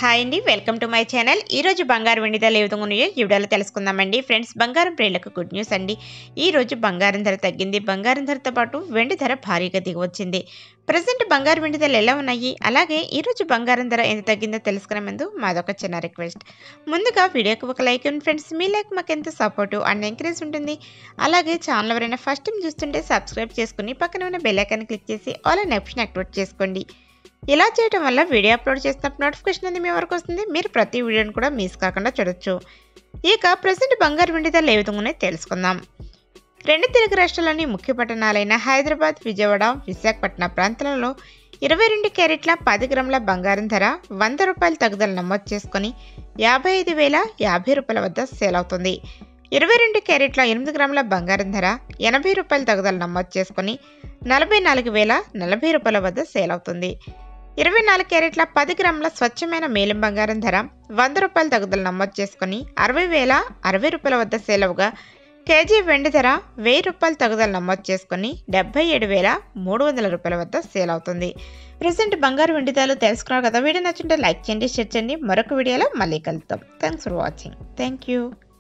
hi అండి welcome to my channel ఈరోజు బంగారు వెండి ధరలు ఏ విధంగా ఉన్నాయో ఈ వీడియోలో తెలుసుకుందామండి ఫ్రెండ్స్ బంగారం ప్రియులకు గుడ్ న్యూస్ అండి ఈ రోజు బంగారం ధర తగ్గింది బంగారం ధరతో పాటు వెండి ధర భారీగా దిగవచ్చింది ప్రజెంట్ బంగారు వెండి ధరలు ఎలా ఉన్నాయి అలాగే ఈ రోజు బంగారం ధర ఎంత తగ్గిందో తెలుసుకునే ముందు మాదొక చిన్న రిక్వెస్ట్ ముందుగా వీడియోకి ఒక లైక్ ఇవ్వండి ఫ్రెండ్స్ మీ లైక్ మాకు ఎంత సపోర్టు అండ్ ఎంకరేజ్ ఉంటుంది అలాగే ఛానల్ ఎవరైనా ఫస్ట్ టైం చూస్తుంటే సబ్స్క్రైబ్ చేసుకుని పక్కన ఉన్న బెల్ ఐకాన్ క్లిక్ చేసి ఆల్ అనే ఆప్షన్ యాక్టివేట్ చేసుకోండి ఇలా చేయడం వల్ల వీడియో అప్లోడ్ చేసినప్పుడు నోటిఫికేషన్ అనేది మీ వరకు వస్తుంది మీరు ప్రతి వీడియోని కూడా మిస్ కాకుండా చూడొచ్చు ఇక ప్రజెంట్ బంగారు వెండి ధరలు ఏ విధంగా ఉన్నాయో తెలుసుకుందాం రెండు తెలుగు రాష్ట్రాల్లోని ముఖ్య పట్టణాలైన హైదరాబాద్ విజయవాడ విశాఖపట్నం ప్రాంతాలలో ఇరవై రెండు క్యారెట్ల పది గ్రాముల బంగారం ధర వంద రూపాయల తగ్గుదల నమోదు చేసుకొని యాభై ఐదు వేల యాభై రూపాయల వద్ద సేల్ అవుతుంది ఇరవై రెండు క్యారెట్ల ఎనిమిది గ్రాముల బంగారం ధర ఎనభై రూపాయల తగ్గుదల నమోదు చేసుకొని నలభై నాలుగు వేల నలభై రూపాయల వద్ద సేల్ అవుతుంది ఇరవై నాలుగు క్యారెట్ల పది గ్రాముల స్వచ్ఛమైన మేలిం బంగారం ధర వంద రూపాయల తగ్గుదల నమోదు చేసుకుని అరవై వేల అరవై రూపాయల వద్ద సేల్ అవగా కేజీ వెండి ధర వెయ్యి రూపాయల తగ్గుదల నమోదు చేసుకుని డెబ్బై ఏడు వేల మూడు వందల రూపాయల వద్ద సేల్ అవుతుంది ప్రజెంట్ బంగారు వెండి ధరలు తెలుసుకున్నారు కదా వీడియో నచ్చుంటే లైక్ చేయండి షేర్ చేయండి మరొక వీడియోలో మళ్ళీ కలుద్దాం thanks for watching thank you